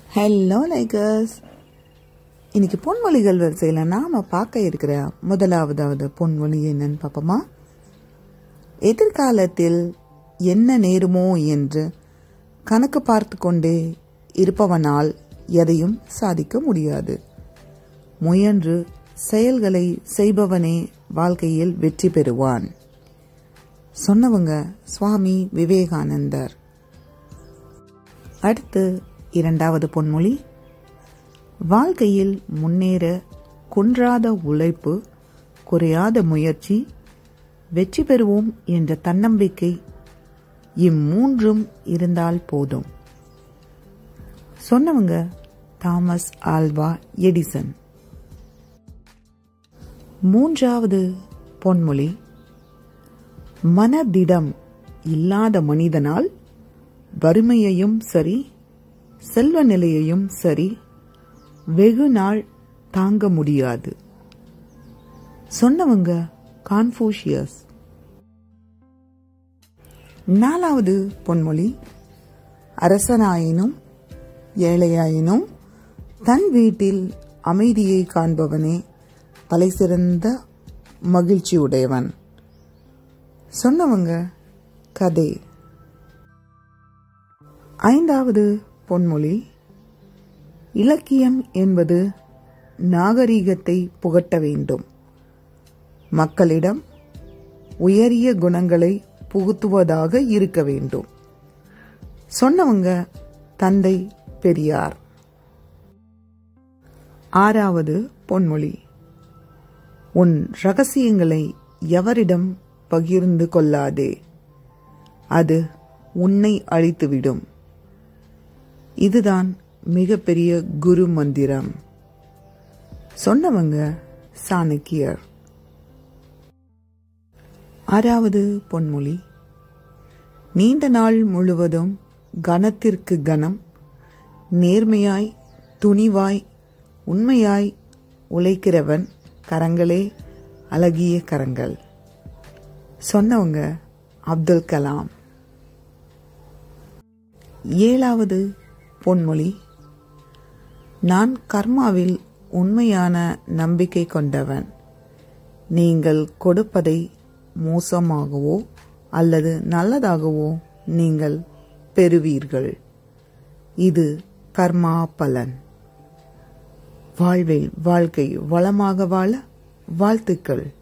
hello likers இன்னைக்கு பொன்மொழிகள் வரிசையில் நாம் பார்க்க இருக்கிற முதலாவதாவது பொன்மொழி என்னன்னு பார்ப்போமா எதிர்காலத்தில் என்ன நேருமோ என்று கணக்கு பார்த்து கொண்டே இருப்பவனால் எதையும் சாதிக்க முடியாது முயன்று செயல்களை செய்பவனே வாழ்க்கையில் வெற்றி பெறுவான் சொன்னவங்க சுவாமி விவேகானந்தர் அடுத்து இரண்டாவது பொன்மொழி வாழ்க்கையில் முன்னேற குன்றாத உழைப்பு குறையாத முயற்சி வெற்றி பெறுவோம் என்ற தன்னம்பிக்கை இம்மூன்றும் இருந்தால் போதும் சொன்னவங்க தாமஸ் ஆல்வா எடிசன் மூன்றாவது பொன்மொழி மனதிடம் இல்லாத மனிதனால் வறுமையையும் சரி செல்வ நிலையையும் சரி வெகு நாள் தாங்க முடியாது சொன்னவங்க கான்ஃபூஷியஸ் நாலாவது பொன்மொழி அரசனாயினும் ஏழையாயினும் தன் வீட்டில் அமைதியை காண்பவனே தலை சிறந்த மகிழ்ச்சி உடையவன் சொன்னவங்க கதை ஐந்தாவது பொன்மொழி இலக்கியம் என்பது நாகரீகத்தை புகட்ட வேண்டும் மக்களிடம் உயரிய குணங்களை புகுத்துவதாக இருக்க வேண்டும் சொன்னவங்க தந்தை பெரியார் ஆறாவது பொன்மொழி உன் ரகசியங்களை எவரிடம் பகிர்ந்து கொள்ளாதே அது உன்னை அழித்துவிடும் இதுதான் மிகப்பெரிய குரு மந்திரம் சொன்னவங்க சாணக்கியர் ஆறாவது பொன்மொழி நீண்ட நாள் முழுவதும் கணத்திற்கு கணம் நேர்மையாய் துணிவாய் உண்மையாய் உழைக்கிறவன் கரங்களே அழகிய கரங்கள் சொன்னவங்க அப்துல் கலாம் ஏழாவது பொன்மொழி நான் கர்மாவில் உண்மையான நம்பிக்கை கொண்டவன் நீங்கள் கொடுப்பதை மோசமாகவோ அல்லது நல்லதாகவோ நீங்கள் பெறுவீர்கள் இது கர்மா பலன் வாழ்வில் வாழ்க்கை வளமாக வாழ வாழ்த்துக்கள்